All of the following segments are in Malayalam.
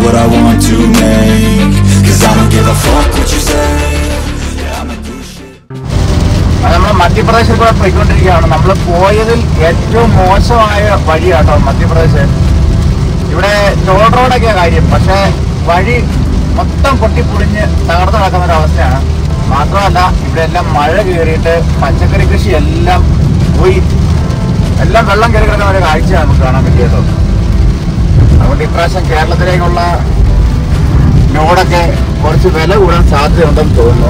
what I want to make Cause I don't give a fuck what you say Yeah, I'ma do shit അത് നമ്മൾ മധ്യപ്രദേശിൽ കൂടെ പോയിക്കൊണ്ടിരിക്കുകയാണ് നമ്മൾ പോയതിൽ ഏറ്റവും മോശമായ വഴിയാട്ടോ മധ്യപ്രദേശ് ഇവിടെ ടോൾ റോഡൊക്കെ കാര്യം പക്ഷേ വഴി മൊത്തം പൊട്ടിപ്പൊളിഞ്ഞ് തകർന്നു കിടക്കുന്ന ഒരു അവസ്ഥയാണ് മാത്രമല്ല ഇവിടെ എല്ലാം മഴ കയറിയിട്ട് പച്ചക്കറി കൃഷി എല്ലാം പോയി എല്ലാം വെള്ളം കയറി കിടക്കുന്ന ഒരു കാഴ്ചയാണ് നമുക്ക് കാണാൻ പറ്റിയത് അതുകൊണ്ട് ഇപ്രാവശ്യം കേരളത്തിലേക്കുള്ള നോടൊക്കെ കുറച്ച് വില കൂടാൻ സാധ്യതയുണ്ടെന്ന് തോന്നുന്നു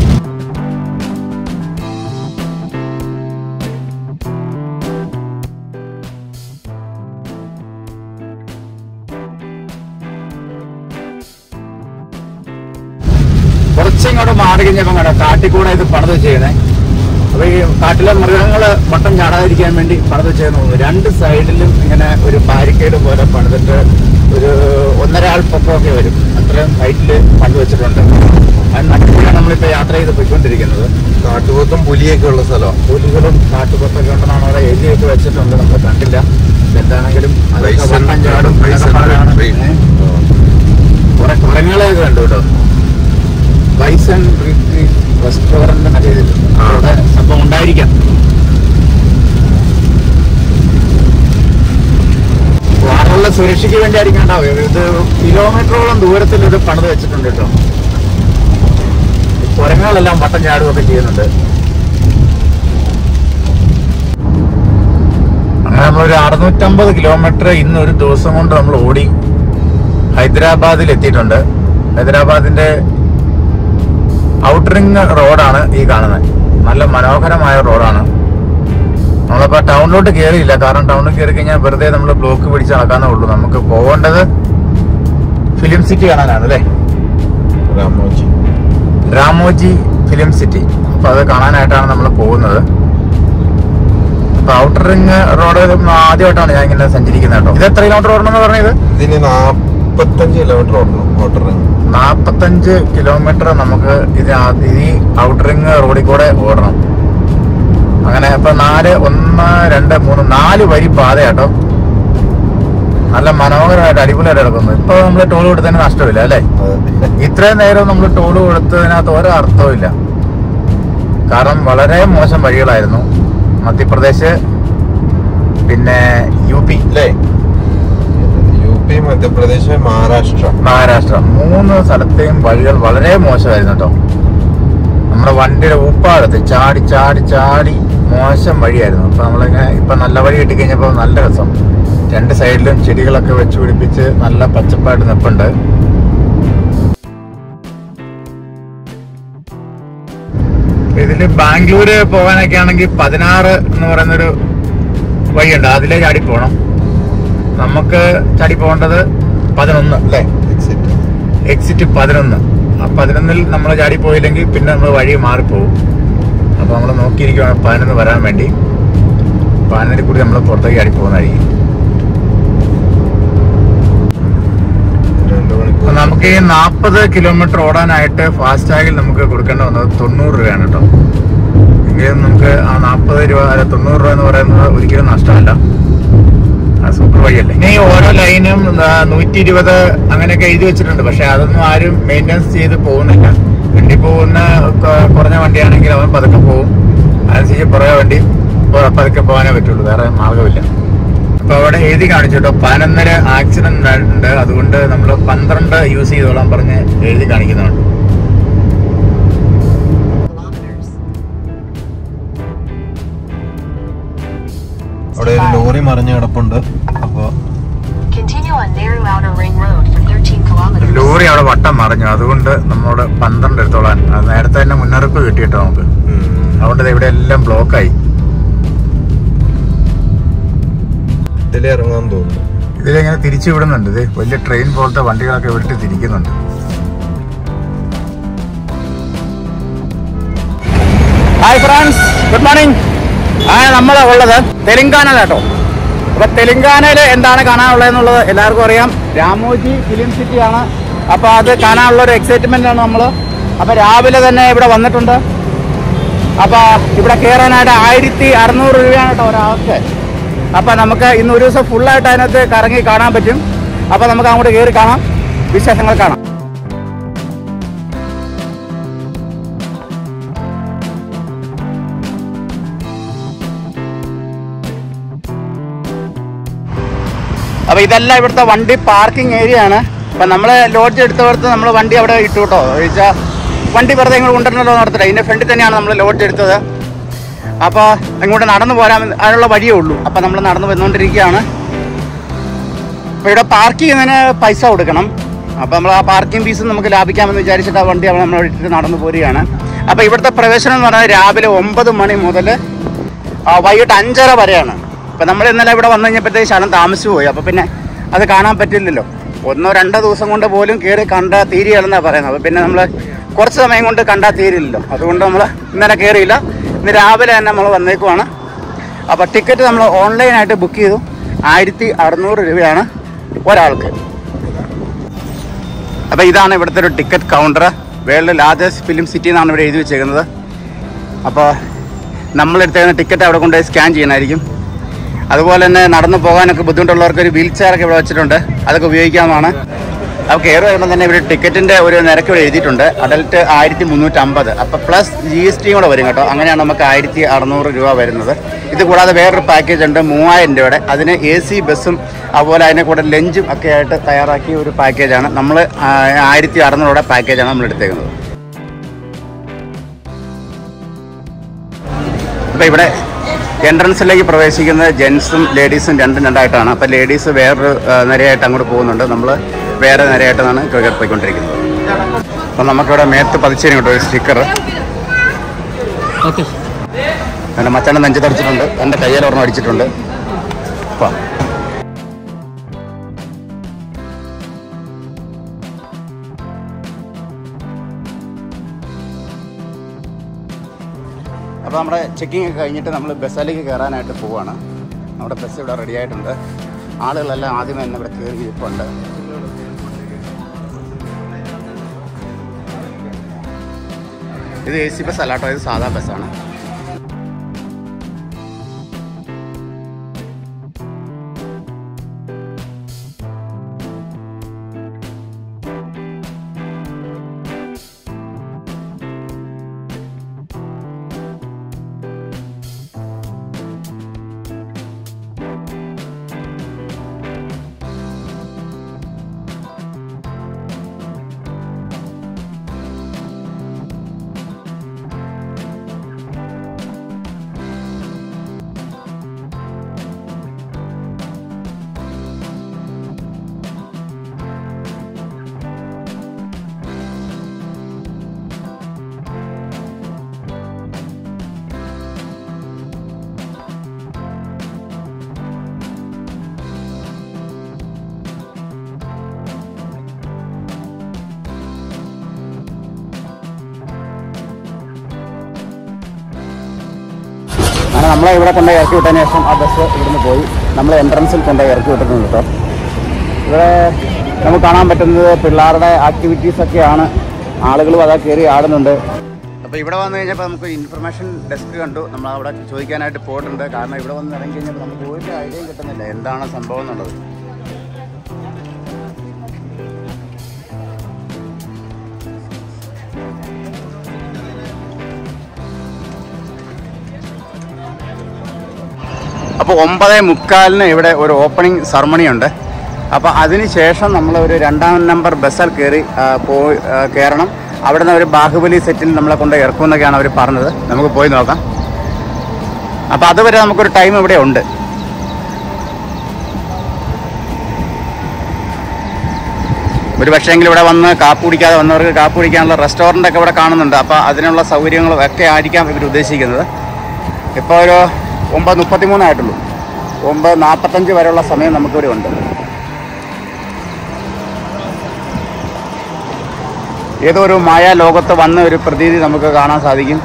കുറച്ചിങ്ങോട്ട് മാറി കഴിഞ്ഞപ്പോൾ കണ്ടോ കാട്ടിക്കൂടെ ഇത് പണിത് ചെയ്യണേ അപ്പൊ ഈ കാട്ടിലെ മൃഗങ്ങള് വട്ടം ചാടാതിരിക്കാൻ വേണ്ടി പണിത് ചെയ്യുന്നു രണ്ട് സൈഡിലും ഇങ്ങനെ ഒരു ബാരിക്കേഡ് പോലെ പണിതിട്ട് ഒരു ഒന്നരാൾ പൊക്കമൊക്കെ വരും അത്രയും ഹൈറ്റില് പണിത് വെച്ചിട്ടുണ്ട് അത് നട്ടിലാണ് നമ്മളിപ്പോ യാത്ര ചെയ്ത് പോയിക്കൊണ്ടിരിക്കുന്നത് കാട്ടുപോത്തും പുലിയൊക്കെ ഉള്ള സ്ഥലമാണ് പുലികളും കാട്ടുപൊത്തൊക്കെ ഉണ്ടെന്നാണ് അവിടെ എഴുതിയൊക്കെ വെച്ചിട്ടുണ്ട് നമ്മൾ കണ്ടില്ല എന്താണെങ്കിലും അതൊക്കെ Bison, വട്ടം ചാടും bison എന്നൊക്കെ പറഞ്ഞാണ്. retreat. ഏ? കുറെ കുരങ്ങളെയൊക്കെ കണ്ടു കേട്ടോ ബൈസൺ റെസ്റ്റോറന്റ് എന്നൊക്കെ ചെയ്തിട്ടുണ്ട് ആ. അവിടെ സംഭവം ഉണ്ടായിരിക്കാം വാറുള്ള സുരക്ഷയ്ക്ക് വേണ്ടി ആയിരിക്കും ഉണ്ടാവും ഇത് കിലോമീറ്ററോളം ദൂരത്തിൽ ഇത് പണിത് വെച്ചിട്ടുണ്ട് കേട്ടോ കുരങ്ങുകളെല്ലാം വട്ടം ചാടുകയൊക്കെ ചെയ്യുന്നുണ്ട് അങ്ങനെ നമ്മളൊരു അറുന്നൂറ്റമ്പത് കിലോമീറ്റർ ഇന്ന് ഒരു ദിവസം കൊണ്ട് നമ്മൾ ഓടി ഹൈദരാബാദിൽ എത്തിയിട്ടുണ്ട് ഹൈദരാബാദിന്റെ ഔട്ടറിങ് റോഡാണ് ഈ കാണുന്നത് നല്ല മനോഹരമായ റോഡാണ് നമ്മളിപ്പോ ടൗണിലോട്ട് കയറിയില്ല കാരണം ടൗണിൽ കയറി കഴിഞ്ഞാൽ വെറുതെ നമ്മൾ ബ്ലോക്ക് പിടിച്ച് നടക്കാന്നേ ഉള്ളൂ നമുക്ക് പോകേണ്ടത് ഫിലിം സിറ്റി കാണാനാണ് അല്ലേ രാമോജി രാമോജി ഫിലിം സിറ്റി അപ്പൊ അത് കാണാനായിട്ടാണ് നമ്മൾ പോകുന്നത് അപ്പൊ ഔട്ടർ റിങ് റോഡ് ആദ്യമായിട്ടാണ് ഞാൻ ഇങ്ങനെ സഞ്ചരിക്കുന്നത് കേട്ടോ ഇത് എത്ര കിലോമീറ്റർ ഓടണമെന്ന് പറഞ്ഞത് ഇതിന് നാപ്പത്തഞ്ച് കിലോമീറ്റർ ഓടണം ഓട്ടർ നാപ്പത്തഞ്ച് കിലോമീറ്റർ നമുക്ക് ഇത് ആ- ഈ ഔട്ടർ റിങ് റോഡിൽ കൂടെ ഓടണം അങ്ങനെ ഇപ്പൊ നാല് ഒന്ന് രണ്ട് മൂന്ന് നാല് വരി പാത കേട്ടോ നല്ല മനോഹരമായിട്ട് അടിപൊളിയായിട്ട് കിടക്കുന്നു ഇപ്പൊ നമ്മൾ ടോൾ കൊടുത്തതിന് നഷ്ടമില്ല അല്ലേ ഇത്രയും നേരം നമ്മൾ ടോള് കൊടുത്തതിനകത്ത് ഓരോ അർത്ഥവും ഇല്ല കാരണം വളരെ മോശം വഴികളായിരുന്നു മധ്യപ്രദേശ് പിന്നെ യു പി അല്ലേ യു പി മധ്യപ്രദേശ് മഹാരാഷ്ട്ര മഹാരാഷ്ട്ര മൂന്ന് സ്ഥലത്തെയും വഴികൾ വളരെ മോശമായിരുന്നു കേട്ടോ നമ്മുടെ വണ്ടിയുടെ ഉപ്പാടത്ത് ചാടി ചാടി ചാടി മോശം വഴിയായിരുന്നു അപ്പൊ നമ്മളിങ്ങനെ ഇപ്പൊ നല്ല വഴി കിട്ടിക്കഴിഞ്ഞപ്പോ നല്ല രസം രണ്ട് സൈഡിലും ചെടികളൊക്കെ വെച്ച് പിടിപ്പിച്ച് നല്ല പച്ചപ്പായിട്ട് നിൽപ്പുണ്ട് ഇതില് ബാംഗ്ലൂര് പോകാനൊക്കെ ആണെങ്കിൽ പതിനാറ് എന്ന് പറയുന്നൊരു വഴിയുണ്ട് അതിലേ ചാടി പോകണം നമുക്ക് ചാടി പോകേണ്ടത് പതിനൊന്ന് അല്ലേ എക്സിറ്റ് എക്സിറ്റ് പതിനൊന്ന് ആ പതിനൊന്നിൽ നമ്മൾ ചാടി പോയില്ലെങ്കിൽ പിന്നെ നമ്മൾ വഴി മാറിപ്പോവും അപ്പൊ നമ്മൾ നോക്കിയിരിക്കുകയാണ് പതിനൊന്ന് വരാൻ വേണ്ടി പതിനൊന്നിൽ കൂടി നമ്മൾ പുറത്തേക്ക് ചാടി പോകുന്നതായിരിക്കും രണ്ട് അപ്പൊ മണിക്കൂർ നമുക്ക് ഈ നാൽപ്പത് കിലോമീറ്റർ ഓടാനായിട്ട് ഫാസ്റ്റാഗിൽ നമുക്ക് കൊടുക്കേണ്ട വന്നത് തൊണ്ണൂറ് രൂപയാണ് കേട്ടോ എങ്കിലും നമുക്ക് ആ നാൽപ്പത് രൂപ അല്ല തൊണ്ണൂറ് രൂപ എന്ന് പറയുന്നത് ഒരിക്കലും നഷ്ടമല്ല ആ സൂപ്പർ വഴിയല്ലേ ഇനി ഓരോ ലൈനും നൂറ്റി ഇരുപത് അങ്ങനെയൊക്കെ എഴുതി വെച്ചിട്ടുണ്ട് പക്ഷെ അതൊന്നും ആരും മെയിൻ്റെനൻസ് ചെയ്ത് പോകുന്നില്ല വണ്ടി പോകുന്ന ക- കുറഞ്ഞ വണ്ടിയാണെങ്കിൽ അവൻ പതുക്കെ പോകും അതനുസരിച്ച് പുറകെ വണ്ടി പ- പതുക്കെ പോകാനേ പറ്റുള്ളൂ വേറെ മാർഗമില്ല അപ്പൊ അവിടെ എഴുതി കാണിച്ചു കേട്ടോ പതിനൊന്നര ആക്സിഡന്റ് ഉണ്ട് അതുകൊണ്ട് നമ്മൾ പന്ത്രണ്ട് യൂസ് ചെയ്തോളാൻ പറഞ്ഞ് എഴുതി കാണിക്കുന്നുണ്ട് അവിടെ ഒരു ലോറി മറിഞ്ഞ് കിടപ്പുണ്ട് അപ്പൊ Continue on narrow outer ring road for 13 kilometers. Lorry അവിടെ വട്ടം മറിഞ്ഞു അതുകൊണ്ട് നമ്മളോട് പന്ത്രണ്ട് എടുത്തോളാൻ അത് നേരത്തെ തന്നെ മുന്നറിയിപ്പ് കിട്ടിയിട്ടോ നമുക്ക് ഉം, അതുകൊണ്ട് ദേ ഇവിടെ എല്ലാം ബ്ലോക്കായി ഇതിലേ ഇറങ്ങാൻ തോന്നുന്നു ഇതിലിങ്ങനെ തിരിച്ചു വിടുന്നുണ്ട് ഇത് വലിയ ട്രെയിൻ പോലത്തെ വണ്ടികളൊക്കെ വിട്ട് തിരിക്കുന്നുണ്ട് ഹായ് ഫ്രണ്ട്സ് ഗുഡ് മോർണിംഗ് ആ നമ്മൾ ഉള്ളത് തെലങ്കാനയിലാട്ടോ അപ്പൊ തെലങ്കാനയിൽ എന്താണ് കാണാനുള്ളതെന്നുള്ളത് എല്ലാവർക്കും അറിയാം രാമോജി ഫിലിം സിറ്റി ആണ് അപ്പൊ അത് കാണാനുള്ള ഒരു എക്സൈറ്റ്മെന്റ് ആണ് നമ്മൾ അപ്പൊ രാവിലെ തന്നെ ഇവിടെ വന്നിട്ടുണ്ട് അപ്പൊ ഇവിടെ കയറാനായിട്ട് ആയിരത്തി അറുന്നൂറ് രൂപയാണ് കേട്ടോ ഒരാൾക്ക് അപ്പൊ നമുക്ക് ഇന്ന് ഒരു ദിവസം ഫുള്ളായിട്ട് അതിനകത്ത് കറങ്ങി കാണാൻ പറ്റും അപ്പൊ നമുക്ക് അങ്ങോട്ട് കയറി കാണാം വിശേഷങ്ങൾ കാണാം അപ്പൊ ഇതെല്ലാം ഇവിടുത്തെ വണ്ടി പാർക്കിംഗ് ഏരിയ ആണ് അപ്പൊ നമ്മള് ലോഡ്ജ് എടുത്തവർക്ക് നമ്മൾ വണ്ടി അവിടെ ഇട്ടു കേട്ടോ ചോദിച്ചാൽ വണ്ടി വെറുതെ ഇങ്ങോട്ട് കൊണ്ടുവരണല്ലോ നടത്തില്ല ഇതിന്റെ ഫ്രണ്ടിൽ തന്നെയാണ് നമ്മൾ ലോഡ്ജ് എടുത്തത് അപ്പോൾ ഇങ്ങോട്ട് നടന്നു പോരാൻ അതിനുള്ള വഴിയേ ഉള്ളൂ അപ്പോൾ നമ്മൾ നടന്നു വന്നുകൊണ്ടിരിക്കുകയാണ് അപ്പോൾ ഇവിടെ പാർക്ക് ചെയ്യുന്നതിന് പൈസ കൊടുക്കണം അപ്പോൾ നമ്മൾ ആ പാർക്കിംഗ് ഫീസ് നമുക്ക് ലാഭിക്കാമെന്ന് വിചാരിച്ചിട്ട് ആ വണ്ടി അവിടെ നമ്മൾ ഇട്ടിട്ട് നടന്നു പോരുകയാണ് അപ്പോൾ ഇവിടുത്തെ പ്രവേശനം എന്ന് പറഞ്ഞാൽ രാവിലെ ഒമ്പത് മണി മുതൽ ആ, വൈകിട്ട് അഞ്ചര വരെയാണ് അപ്പോൾ നമ്മൾ ഇന്നലെ ഇവിടെ വന്നു കഴിഞ്ഞപ്പോഴത്തേക്ക് ശകലം താമസിച്ചു പോയി അപ്പോൾ പിന്നെ അത് കാണാൻ പറ്റില്ലല്ലോ ഒന്നോ രണ്ടോ ദിവസം കൊണ്ട് പോലും കയറി കണ്ടാൽ തീരുകയാണെന്നാണ് പറയുന്നത് അപ്പോൾ പിന്നെ നമ്മൾ കുറച്ച് സമയം കൊണ്ട് കണ്ടാൽ തീരില്ലല്ലോ അതുകൊണ്ട് നമ്മൾ ഇന്നലെ കയറിയില്ല ഇന്ന് രാവിലെ തന്നെ നമ്മൾ വന്നേക്കുവാണ് അപ്പോൾ ടിക്കറ്റ് നമ്മൾ ഓൺലൈനായിട്ട് ബുക്ക് ചെയ്തു ആയിരത്തി അറുന്നൂറ് രൂപയാണ് ഒരാൾക്ക് അപ്പോൾ ഇതാണ് ഇവിടുത്തെ ഒരു ticket counter world largest film city എന്നാണ് ഇവിടെ എഴുതി വെച്ചേക്കുന്നത് അപ്പോൾ നമ്മളെടുത്തേക്കുന്ന ടിക്കറ്റ് അവിടെ കൊണ്ടുപോയി സ്കാൻ ചെയ്യണമായിരിക്കും അതുപോലെ തന്നെ നടന്നു പോകാനൊക്കെ ബുദ്ധിമുട്ടുള്ളവർക്ക് ഒരു വീൽ ചെയറൊക്കെ ഇവിടെ വെച്ചിട്ടുണ്ട് അതൊക്കെ ഉപയോഗിക്കാവുന്നതാണ് അപ്പോൾ കയറി വരുമ്പോൾ തന്നെ ഇവിടെ ടിക്കറ്റിൻ്റെ ഒരു നിരക്ക് ഇവിടെ എഴുതിയിട്ടുണ്ട് അഡൽട്ട് ആയിരത്തി മുന്നൂറ്റമ്പത് അപ്പോൾ പ്ലസ് ജി എസ് ടിയും കൂടെ വരും കേട്ടോ അങ്ങനെയാണ് നമുക്ക് ആയിരത്തി അറുന്നൂറ് രൂപ വരുന്നത് ഇത് കൂടാതെ വേറൊരു പാക്കേജ് ഉണ്ട് മൂവായിരം രൂപയുടെ അതിന് എ സി ബസ്സും അതുപോലെ അതിനെ കൂടെ ലഞ്ചും ഒക്കെ ആയിട്ട് തയ്യാറാക്കിയ ഒരു പാക്കേജാണ് നമ്മൾ ആയിരത്തി അറുന്നൂറ് പാക്കേജാണ് നമ്മൾ എടുത്തേക്കുന്നത് അപ്പോൾ ഇവിടെ എൻട്രൻസിലേക്ക് പ്രവേശിക്കുന്നത് ജെൻസും ലേഡീസും രണ്ടും രണ്ടായിട്ടാണ് അപ്പോൾ ലേഡീസ് വേറൊരു ആ, നിരയായിട്ട് അങ്ങോട്ട് പോകുന്നുണ്ട് നമ്മൾ വേറെ നിരയായിട്ടാണ് കയറി പോയിക്കൊണ്ടിരിക്കുന്നത് അപ്പോൾ നമുക്കിവിടെ മേത്ത് പതിച്ചതിന് കേട്ടോ ഒരു സ്റ്റിക്കർ എൻ്റെ മച്ചാൻ്റെ നെഞ്ച് തടിച്ചിട്ടുണ്ട് എൻ്റെ കയ്യിൽ ഒരെണ്ണം അടിച്ചിട്ടുണ്ട് അപ്പോൾ അപ്പോൾ നമ്മുടെ ചെക്കിംഗ് ഒക്കെ കഴിഞ്ഞിട്ട് നമ്മൾ ബസ്സിലേക്ക് കയറാനായിട്ട് പോവാണ് നമ്മുടെ ബസ് ഇവിടെ റെഡി ആയിട്ടുണ്ട് ആളുകളെല്ലാം ആദ്യമേ തന്നെ ഇവിടെ കയറി ഇരിപ്പുണ്ട് ഇത് എ സി ബസ് അല്ലാട്ടോ ഇത് സാധാ ബസ്സാണ് അങ്ങനെ നമ്മളെ ഇവിടെ കൊണ്ടുപോയി ഇറക്കി വിട്ടതിന് ശേഷം ആ ബസ് ഇവിടുന്ന് പോയി നമ്മൾ എൻട്രൻസിൽ കൊണ്ടുപോയി ഇറക്കി വിട്ടിട്ടുണ്ട് കേട്ടോ ഇവിടെ നമുക്ക് കാണാൻ പറ്റുന്നത് പിള്ളേരുടെ ആക്ടിവിറ്റീസ് ഒക്കെയാണ് ആളുകളും അതാ കയറി ആടുന്നുണ്ട് അപ്പോൾ ഇവിടെ വന്നു കഴിഞ്ഞപ്പോൾ നമുക്ക് ഇൻഫർമേഷൻ ഡെസ്ക് കണ്ടു നമ്മൾ അവിടെ ചോദിക്കാനായിട്ട് പോയിട്ടുണ്ട് കാരണം ഇവിടെ വന്ന് ഇറങ്ങി കഴിഞ്ഞപ്പോൾ നമുക്ക് ഒരു ഐഡിയയും കിട്ടുന്നില്ല എന്താണ് സംഭവം എന്നുള്ളത് അപ്പോൾ ഒമ്പത് മുക്കാലിന് ഇവിടെ ഒരു ഓപ്പണിംഗ് സെറമണി ഉണ്ട് അപ്പോൾ അതിന് ശേഷം നമ്മൾ ഒരു രണ്ടാം നമ്പർ ബസ്സിൽ കയറി ആ, പോയി ആ, കയറണം അവിടെ നിന്ന് ഒരു ബാഹുബലി സെറ്റിൽ നമ്മളെ കൊണ്ട് ഇറക്കുമെന്നൊക്കെയാണ് അവർ പറഞ്ഞത് നമുക്ക് പോയി നോക്കാം അപ്പോൾ അതുവരെ നമുക്കൊരു ടൈം ഇവിടെ ഉണ്ട് ഒരു പക്ഷേങ്കിൽ ഇവിടെ വന്ന് കാപ്പ് കുടിക്കാതെ വന്നവർക്ക് കാപ്പ് കുടിക്കാനുള്ള റെസ്റ്റോറൻ്റ് ഒക്കെ ഇവിടെ കാണുന്നുണ്ട് അപ്പോൾ അതിനുള്ള സൗകര്യങ്ങളും ഒക്കെ ആയിരിക്കാം ഇവർ ഉദ്ദേശിക്കുന്നത് ഇപ്പോൾ ഒരു ഒമ്പത് മുപ്പത്തിമൂന്നായിട്ടുള്ളൂ ഒമ്പത് നാൽപ്പത്തഞ്ച് വരെയുള്ള സമയം നമുക്കിവിടെ ഉണ്ട് ഏതോ ഒരു മായ ലോകത്ത് വന്ന ഒരു പ്രതീതി നമുക്ക് കാണാൻ സാധിക്കും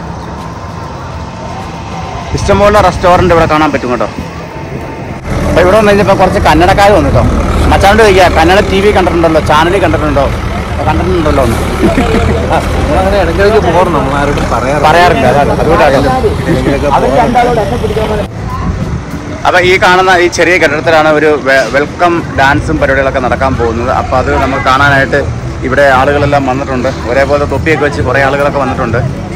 ഇഷ്ടംപോലെ റെസ്റ്റോറൻറ്റ് ഇവിടെ കാണാൻ പറ്റും കേട്ടോ അപ്പോൾ ഇവിടെ വന്നു കഴിഞ്ഞപ്പോൾ കുറച്ച് കന്നഡക്കാർ വന്നു കേട്ടോ മച്ചാണ്ട് ചോദിക്കുക കന്നഡ ടി വി കണ്ടിട്ടുണ്ടല്ലോ ചാനലിൽ കണ്ടിട്ടുണ്ടോ കണ്ടിട്ടുണ്ടല്ലോ എന്ന് അങ്ങനെ ഇടയ്ക്കിടയ്ക്ക് പോകണം നമ്മൾ ആരോടും പറയാറ് പറയാറില്ല അതാണ് അതുകൊണ്ടാണ് എവിടെയെങ്കിലുമൊക്കെ അത് പോകണം. രണ്ടാളോട് എന്നെ പിടിക്കാൻ പോലെ അപ്പോൾ ഈ കാണുന്ന ഈ ചെറിയ കെട്ടിടത്തിലാണ് ഒരു വെ- വെൽക്കം ഡാൻസും പരിപാടികളൊക്കെ നടക്കാൻ പോകുന്നത് അപ്പോൾ അത് നമുക്ക് കാണാനായിട്ട് ഇവിടെ ആളുകളെല്ലാം വന്നിട്ടുണ്ട് ഒരേപോലെ തൊപ്പിയൊക്കെ വെച്ച് കുറേ ആളുകളൊക്കെ വന്നിട്ടുണ്ട്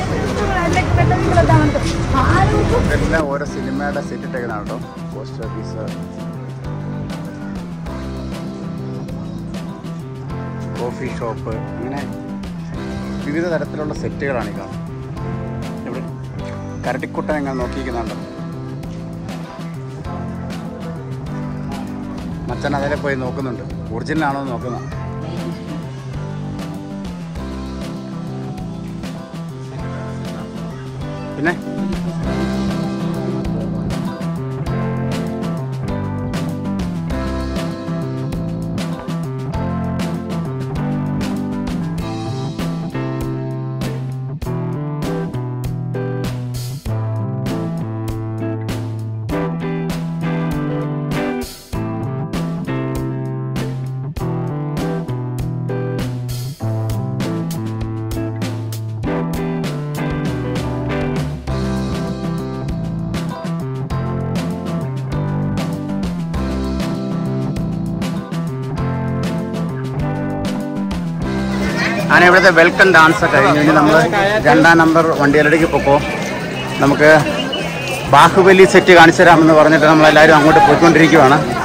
ഇതെല്ലാം ഓരോ സിനിമയുടെ സെറ്റ് ഇട്ടേക്കുന്നതാണ് കേട്ടോ പോസ്റ്റ് ഓഫീസ് കോഫി ഷോപ്പ് അങ്ങനെ വിവിധ തരത്തിലുള്ള സെറ്റുകളാണ് ഈ കാണുന്നത് ഇവിടെ കരട്ടിക്കുട്ടൻ എങ്ങനെ നോക്കിയിരിക്കുന്നുണ്ട് മച്ചൻ അതിലെ പോയി നോക്കുന്നുണ്ട് ഒറിജിനൽ ആണോ എന്ന് നോക്കുന്ന പിന്നെ അങ്ങനെ ഇവിടുത്തെ വെൽക്കം ഡാൻസ് ഒക്കെ കഴിഞ്ഞു ഇനി നമ്മൾ രണ്ടാം നമ്പർ വണ്ടിയിലേക്ക് പൊക്കോ നമുക്ക് ബാഹുബലി സെറ്റ് കാണിച്ചു തരാമെന്ന് പറഞ്ഞിട്ട് നമ്മളെല്ലാവരും അങ്ങോട്ട് പോയിക്കൊണ്ടിരിക്കുവാണ്